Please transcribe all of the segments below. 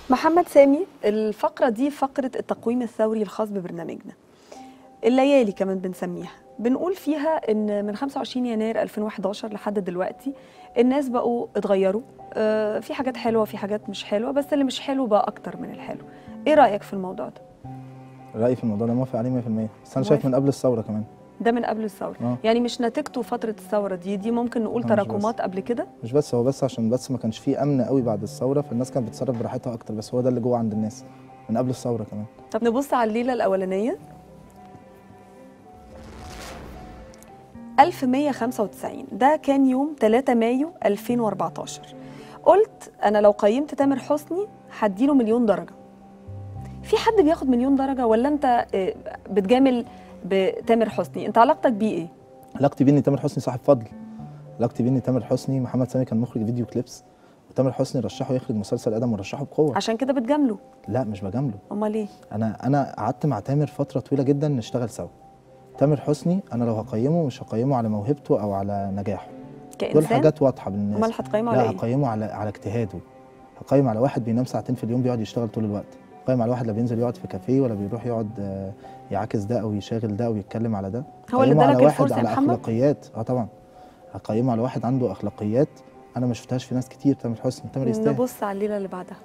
محمد سامي الفقرة دي فقرة التقويم الثوري الخاص ببرنامجنا الليالي كمان بنسميها بنقول فيها ان من 25 يناير 2011 لحد دلوقتي الناس بقوا اتغيروا آه، في حاجات حلوة وفي حاجات مش حلوة بس اللي مش حلو بقى اكتر من الحلو ايه رأيك في الموضوع ده رأيي في الموضوع ده موافق عليه 100% بس انا موافق. شايف من قبل الثوره كمان ده من قبل الثورة اه يعني مش نتيجته فترة الثورة دي دي ممكن نقول لا، مش بس. تراكمات قبل كده مش بس هو بس عشان بس ما كانش فيه امن قوي بعد الثوره فالناس كانت بتتصرف براحتها اكتر بس هو ده اللي جوه عند الناس من قبل الثوره كمان طب نبص على الليلة الأولانية 1195 ده كان يوم 3 مايو 2014 قلت أنا لو قيمت تامر حسني هديله مليون درجة في حد بياخد مليون درجة ولا أنت آه، بتجامل بتامر حسني أنت علاقتك بيه إيه؟ علاقتي بيه ان تامر حسني صاحب فضل علاقتي بيه ان تامر حسني محمد سامي كان مخرج فيديو كليبس وتامر حسني رشحه يخرج مسلسل ادم ورشحه بقوه عشان كده بتجامله لا مش بجامله أمال إيه؟ انا انا قعدت مع تامر فتره طويله جدا نشتغل سوا تامر حسني انا لو هقيمه مش هقيمه على موهبته او على نجاحه دول كإنسان حاجات واضحه بالناس أمال هتقيمه على لا إيه؟ هقيمه على على اجتهاده هقيم على واحد بينام ساعتين في اليوم بيقعد يشتغل طول الوقت هقيم على واحد لا بينزل يقعد في كافيه ولا بيروح يقعد آه، يعاكس ده او يشاغل ده او يتكلم على ده هو اللي هقيمه على ادالك واحد الفرصة يا على محمد؟ اخلاقيات اه طبعا هقيمه على واحد عنده اخلاقيات انا ما شفتهاش في ناس كتير تامر حسني تامر يستاهل نبص على الليله اللي بعدها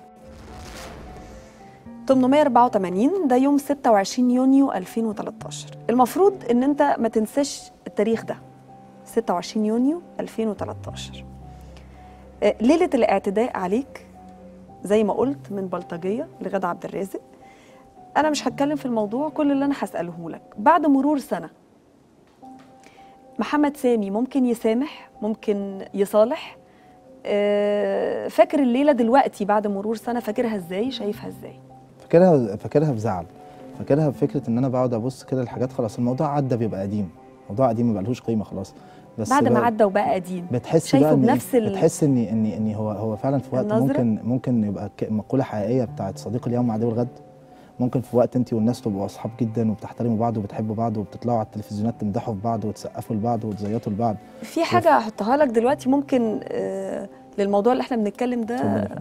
884 ده يوم 26 يونيو 2013 المفروض ان انت ما تنساش التاريخ ده 26 يونيو 2013 آه، ليله الاعتداء عليك زي ما قلت من بلطجيه لغادة عبد الرازق انا مش هتكلم في الموضوع كل اللي انا هساله لك بعد مرور سنه محمد سامي ممكن يسامح ممكن يصالح آه، فاكر الليله دلوقتي بعد مرور سنه فاكرها ازاي شايفها ازاي فاكرها فاكرها بزعل فاكرها بفكره ان انا بقعد ابص كده الحاجات خلاص الموضوع عدى بيبقى قديم موضوع قديم ما بقالهوش قيمه خلاص بس بعد ما بقى- عدى وبقى قديم بتحس شايفه بقى ان بنفس ال- بتحس ان ان ان هو هو فعلا في وقت النظرة؟ ممكن ممكن يبقى ك- مقوله حقيقيه بتاعت صديق اليوم عدو الغد ممكن في وقت انت والناس تبقوا اصحاب جدا وبتحترموا بعض وبتحبوا بعض وبتطلعوا على التلفزيونات تمدحوا في بعض وتسقفوا لبعض وتزيطوا لبعض في حاجه هحطها لك دلوقتي ممكن آه، للموضوع اللي احنا بنتكلم ده اتفضلي.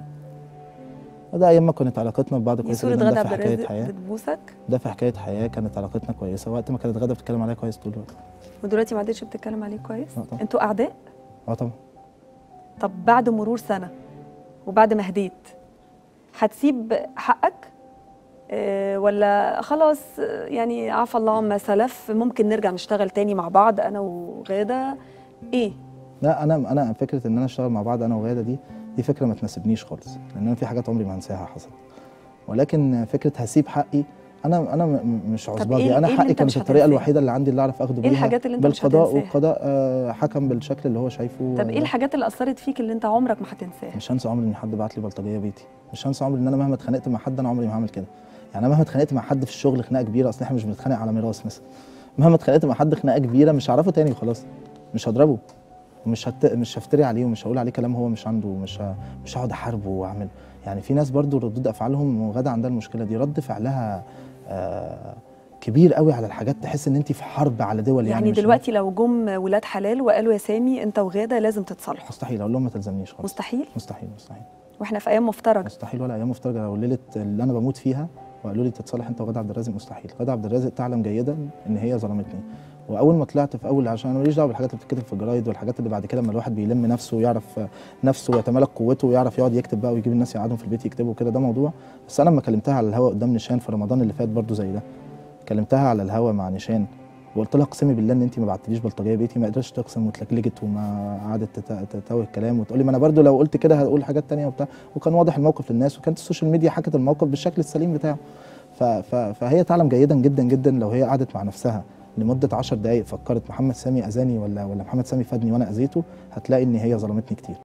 ده ايام ما كانت علاقتنا ببعض دي كويسه صوره جدا غادة ده عبد في حكايه الرازق حياه بتبوسك ده في حكايه حياه كانت علاقتنا كويسه وقت ما كانت غاده بتتكلم عليا كويس طول الوقت ودلوقتي ما عادتش بتتكلم عليه كويس لا طبعا. انتوا اعداء اه طبعا طب بعد مرور سنه وبعد ما هديت هتسيب حقك آه، ولا خلاص آه، يعني عفى الله عما سلف ممكن نرجع نشتغل تاني مع بعض انا وغاده ايه لا انا انا فكره ان انا اشتغل مع بعض انا وغاده دي دي فكره ما تناسبنيش خالص لان انا في حاجات عمري ما هنساها حصلت ولكن فكره هسيب حقي انا انا م- م- مش عصبه إيه- بيه انا إيه اللي حقي أنت كانت مش الطريقه هتنساه؟ الوحيده اللي عندي اللي اعرف اخده بيها الحاجات اللي أنت مش بالقضاء هتنساها؟ والقضاء آه، حكم بالشكل اللي هو شايفه طب ايه آه، الحاجات اللي اثرت فيك اللي انت عمرك ما هتنساها مش هنسى عمري ان حد بعت لي بلطجيه بيتي مش هنسى عمري ان انا مهما اتخانقت مع حد انا عمري ما هعمل كده يعني انا مهما اتخانقت مع حد في الشغل خناقه كبيره اصل احنا مش بنتخانق على ميراث مثلا مهما اتخانقت مع حد خناقه كبيره مش هعرفه تاني وخلاص مش هضربه ومش هت... مش هفتري عليه ومش هقول عليه كلام هو مش عنده ومش ه... مش هقعد احاربه واعمل يعني في ناس برضو ردود افعالهم وغدا عندها المشكله دي رد فعلها آه كبير قوي على الحاجات تحس ان انت في حرب على دول يعني, يعني مش- دلوقتي لو جم ولاد حلال وقالوا يا سامي انت وغاده لازم تتصالحوا مستحيل اقول لهم ما تلزمنيش خالص مستحيل مستحيل مستحيل واحنا في ايام مفترجه مستحيل ولا ايام مفترجه لو ليله اللي انا بموت فيها وقالوا لي تتصالح انت وغادة عبد الرازق مستحيل غادة عبد الرازق تعلم جيدا ان هي ظلمتني واول ما طلعت في اول عشان انا ماليش دعوه بالحاجات اللي بتتكتب في الجرايد والحاجات اللي بعد كده لما الواحد بيلم نفسه ويعرف نفسه ويتمالك قوته ويعرف يقعد يكتب بقى ويجيب الناس يقعدهم في البيت يكتبوا كده ده موضوع بس انا لما كلمتها على الهوا قدام نشان في رمضان اللي فات برضو زي ده كلمتها على الهوا مع نشان وقلت لها اقسمي بالله ان انت ما بعتليش بلطجيه بيتي ما قدرتش تقسم واتلجلجت وما قعدت تت- تتوه الكلام وتقول لي ما انا برضو لو قلت كده هقول حاجات تانية وبتاع وكان واضح الموقف للناس وكانت السوشيال ميديا حكت الموقف بالشكل السليم بتاعه ف ف فهي تعلم جيدا جدا جدا لو هي قعدت مع نفسها لمده 10 دقائق فكرت محمد سامي اذاني ولا ولا محمد سامي فادني وانا اذيته هتلاقي ان هي ظلمتني كتير